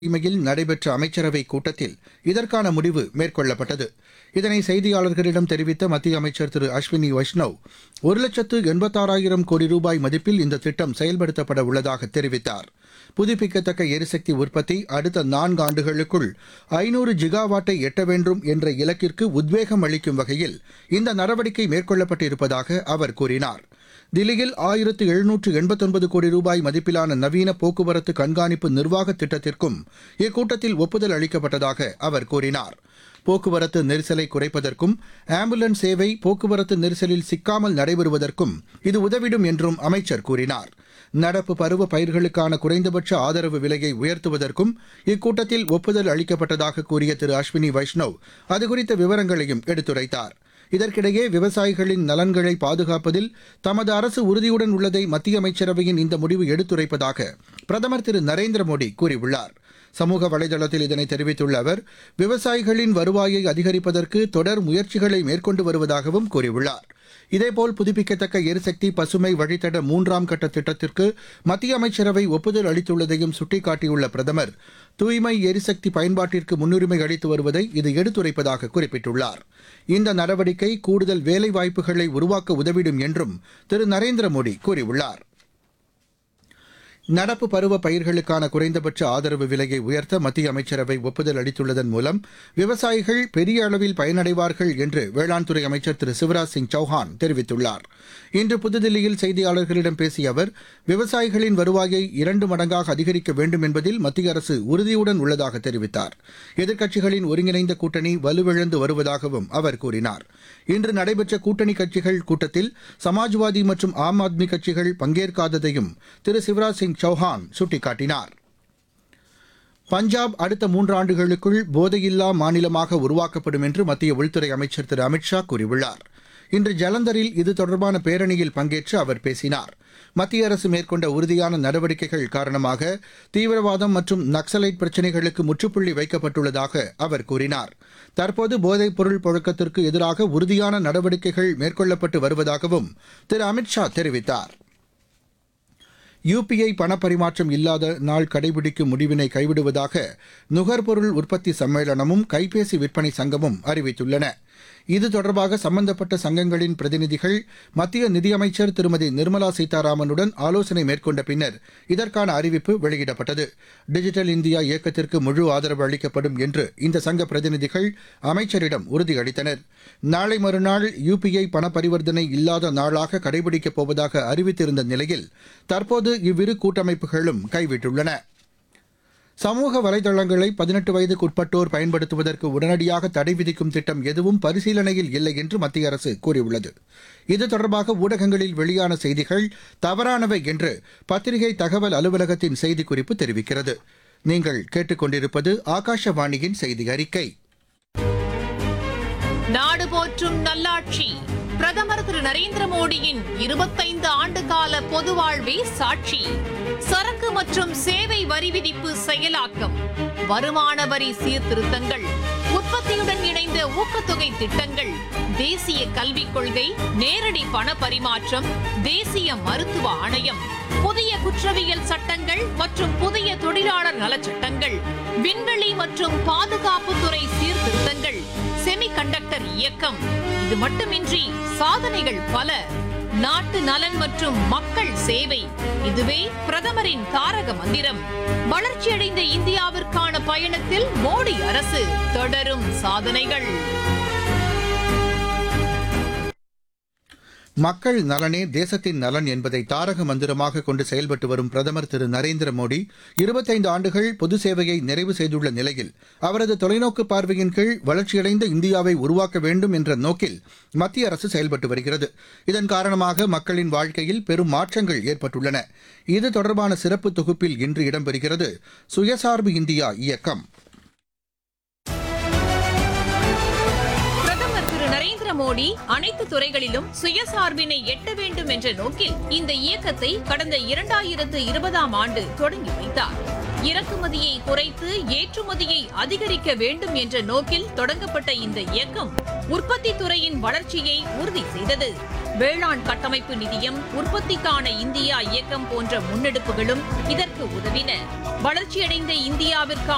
தலைமையில் நடைபெற்ற அமைச்சரவைக் கூட்டத்தில் இதற்கான முடிவு மேற்கொள்ளப்பட்டது இதனை செய்தியாளர்களிடம் தெரிவித்த மத்திய அமைச்சர் திரு அஸ்வினி வைஷ்ணவ் ஒரு லட்சத்து எண்பத்தாறாயிரம் கோடி ரூபாய் மதிப்பில் இந்த திட்டம் செயல்படுத்தப்பட உள்ளதாக தெரிவித்தார் புதுப்பிக்கத்தக்க எரிசக்தி உற்பத்தி அடுத்த நான்கு ஆண்டுகளுக்குள் ஐநூறு ஜிகாவாட்டை எட்ட வேண்டும் என்ற இலக்கிற்கு உத்வேகம் அளிக்கும் வகையில் இந்த நடவடிக்கை மேற்கொள்ளப்பட்டு இருப்பதாக அவர் கூறினார் தில்லியில் ஆயிரத்து எழுநூற்று எண்பத்தொன்பது கோடி ரூபாய் மதிப்பிலான நவீன போக்குவரத்து கண்காணிப்பு நிர்வாக திட்டத்திற்கும் இக்கூட்டத்தில் ஒப்புதல் அளிக்கப்பட்டதாக அவர் கூறினார் போக்குவரத்து நெரிசலை குறைப்பதற்கும் ஆம்புலன்ஸ் சேவை போக்குவரத்து நெரிசலில் சிக்காமல் நடைபெறுவதற்கும் இது உதவிடும் என்றும் அமைச்சர் கூறினார் நடப்பு பருவ பயிர்களுக்கான குறைந்தபட்ச ஆதரவு விலையை உயர்த்துவதற்கும் இக்கூட்டத்தில் ஒப்புதல் அளிக்கப்பட்டதாக கூறிய திரு அஸ்வினி வைஷ்ணவ் அதுகுறித்த விவரங்களையும் எடுத்துரைத்தார் இதற்கிடையே விவசாயிகளின் நலன்களை பாதுகாப்பதில் தமது அரசு உறுதியுடன் உள்ளதை மத்திய அமைச்சரவையின் இந்த முடிவு எடுத்துரைப்பதாக பிரதமர் திரு நரேந்திர மோடி கூறியுள்ளார் சமூக வலைதளத்தில் இதனை தெரிவித்துள்ள அவர் விவசாயிகளின் வருவாயை அதிகரிப்பதற்கு தொடர் முயற்சிகளை மேற்கொண்டு வருவதாகவும் கூறியுள்ளார் இதேபோல் புதுப்பிக்கத்தக்க எரிசக்தி பசுமை வழித்தட மூன்றாம் கட்ட திட்டத்திற்கு மத்திய அமைச்சரவை ஒப்புதல் அளித்துள்ளதையும் சுட்டிக்காட்டியுள்ள பிரதமர் தூய்மை எரிசக்தி பயன்பாட்டிற்கு முன்னுரிமை அளித்து வருவதை இது எடுத்துரைப்பதாக குறிப்பிட்டுள்ளார் இந்த நடவடிக்கை கூடுதல் வேலைவாய்ப்புகளை உருவாக்க உதவிடும் என்றும் திரு நரேந்திர மோடி கூறியுள்ளார் நடப்பு பருவ பயிர்களுக்கான குறைந்தபட்ச ஆதரவு விலையை உயர்த்த மத்திய அமைச்சரவை ஒப்புதல் அளித்துள்ளதன் மூலம் விவசாயிகள் பெரிய அளவில் பயனடைவார்கள் என்று வேளாண் துறை அமைச்சர் திரு சிவராஜ் சிங் சௌஹான் தெரிவித்துள்ளார் இன்று புதுதில்லியில் செய்தியாளர்களிடம் பேசிய அவர் விவசாயிகளின் வருவாயை இரண்டு மடங்காக அதிகரிக்க வேண்டும் என்பதில் மத்திய அரசு உறுதியுடன் உள்ளதாக தெரிவித்தார் எதிர்க்கட்சிகளின் ஒருங்கிணைந்த கூட்டணி வலுவிழந்து வருவதாகவும் அவர் கூறினார் இன்று நடைபெற்ற கூட்டணி கட்சிகள் கூட்டத்தில் சமாஜ்வாதி மற்றும் ஆம் ஆத்மி கட்சிகள் பங்கேற்காததையும் திரு சிவராஜ் சிங் சௌஹான் சுட்டிக்காட்டினார் பஞ்சாப் அடுத்த மூன்றாண்டுகளுக்குள் போதையில்லா மாநிலமாக உருவாக்கப்படும் என்று மத்திய உள்துறை அமைச்சர் திரு அமித்ஷா கூறியுள்ளார் இன்று ஜலந்தரில் இது தொடர்பான பேரணியில் பங்கேற்று அவர் பேசினார் மத்திய அரசு மேற்கொண்ட உறுதியான நடவடிக்கைகள் காரணமாக தீவிரவாதம் மற்றும் நக்சலைட் பிரச்சினைகளுக்கு முற்றுப்புள்ளி வைக்கப்பட்டுள்ளதாக அவர் கூறினார் தற்போது போதைப் பொருள் புழக்கத்திற்கு எதிராக உறுதியான நடவடிக்கைகள் மேற்கொள்ளப்பட்டு வருவதாகவும் திரு அமித்ஷா தெரிவித்தார் யுபிஐ பணப்பரிமாற்றம் இல்லாத நாள் கடைபிடிக்கும் முடிவினை கைவிடுவதாக நுகர்பொருள் உற்பத்தி சம்மேளனமும் கைபேசி விற்பனை சங்கமும் அறிவித்துள்ளன இது தொடர்பாக சம்பந்தப்பட்ட சங்கங்களின் பிரதிநிதிகள் மத்திய நிதியமைச்சர் திருமதி நிர்மலா சீதாராமனுடன் ஆலோசனை மேற்கொண்ட பின்னர் இதற்கான அறிவிப்பு வெளியிடப்பட்டது டிஜிட்டல் இந்தியா இயக்கத்திற்கு முழு ஆதரவு அளிக்கப்படும் என்று இந்த சங்க பிரதிநிதிகள் அமைச்சரிடம் உறுதியளித்தனர் நாளை மறுநாள் யுபிஐ பண பரிவர்த்தனை இல்லாத நாளாக கடைபிடிக்கப் போவதாக அறிவித்திருந்த நிலையில் தற்போது இவ்விரு கூட்டமைப்புகளும் கைவிட்டுள்ளன சமூக வலைதளங்களை பதினெட்டு வயதுக்குட்பட்டோர் பயன்படுத்துவதற்கு உடனடியாக தடை விதிக்கும் திட்டம் எதுவும் பரிசீலனையில் இல்லை என்று மத்திய அரசு கூறியுள்ளது இது தொடர்பாக ஊடகங்களில் வெளியான செய்திகள் தவறானவை என்று பத்திரிகை தகவல் அலுவலகத்தின் செய்திக்குறிப்பு தெரிவிக்கிறது நீங்கள் கேட்டுக்கொண்டிருப்பது ஆகாஷவாணியின் செய்தி அறிக்கை நாடு போற்றும் நல்லாட்சி பிரதமர் திரு நரேந்திர மோடியின் இருபத்தைந்து ஆண்டு கால பொது வாழ்வே சாட்சி சரக்கு மற்றும் சேவை வரி விதிப்பு செயலாக்கம் வருமான வரி சீர்திருத்தங்கள் உற்பத்தியுடன் இணைந்த ஊக்கத்தொகை திட்டங்கள் தேசிய கல்விக் கொள்கை நேரடி பண பரிமாற்றம் தேசிய மருத்துவ ஆணையம் புதிய குற்றவியல் சட்டங்கள் மற்றும் புதிய தொழிலாளர் நலச்சட்டங்கள் விண்வெளி மற்றும் பாதுகாப்புத்துறை சீர்திருத்தங்கள் செமிகண்டக்டர் இயக்கம் இது மட்டுமின்றி சாதனைகள் பல நாட்டு நலன் மற்றும் மக்கள் சேவை இதுவே பிரதமரின் தாரக மந்திரம் வளர்ச்சியடைந்த இந்தியாவிற்கான பயணத்தில் மோடி அரசு தொடரும் சாதனைகள் மக்கள் நலனே தேசத்தின் நலன் என்பதை தாரக மந்திரமாக கொண்டு செயல்பட்டு வரும் பிரதமர் திரு நரேந்திர மோடி இருபத்தைந்து ஆண்டுகள் பொது சேவையை நிறைவு செய்துள்ள நிலையில் அவரது தொலைநோக்கு பார்வையின் கீழ் வளர்ச்சியடைந்த இந்தியாவை உருவாக்க வேண்டும் என்ற நோக்கில் மத்திய அரசு செயல்பட்டு வருகிறது இதன் காரணமாக மக்களின் வாழ்க்கையில் பெரும் மாற்றங்கள் ஏற்பட்டுள்ளன இது தொடர்பான சிறப்பு தொகுப்பில் இன்று இடம்பெறுகிறது சுயசார்பு இந்தியா இயக்கம் பிரதமர் திரு நரேந்திர மோடி அனைத்து துறைகளிலும் சுயசார்பினை எட்ட வேண்டும் என்ற நோக்கில் இந்த இயக்கத்தை கடந்த இரண்டாயிரத்து இருபதாம் ஆண்டு தொடங்கி வைத்தார் இறக்குமதியை குறைத்து ஏற்றுமதியை அதிகரிக்க வேண்டும் என்ற நோக்கில் தொடங்கப்பட்ட இந்த இயக்கம் உற்பத்தி துறையின் வளர்ச்சியை உறுதி செய்தது வேளாண் கட்டமைப்பு நிதியம் உற்பத்திக்கான இந்தியா இயக்கம் போன்ற முன்னெடுப்புகளும் இதற்கு உதவின வளர்ச்சியடைந்த இந்தியாவிற்கான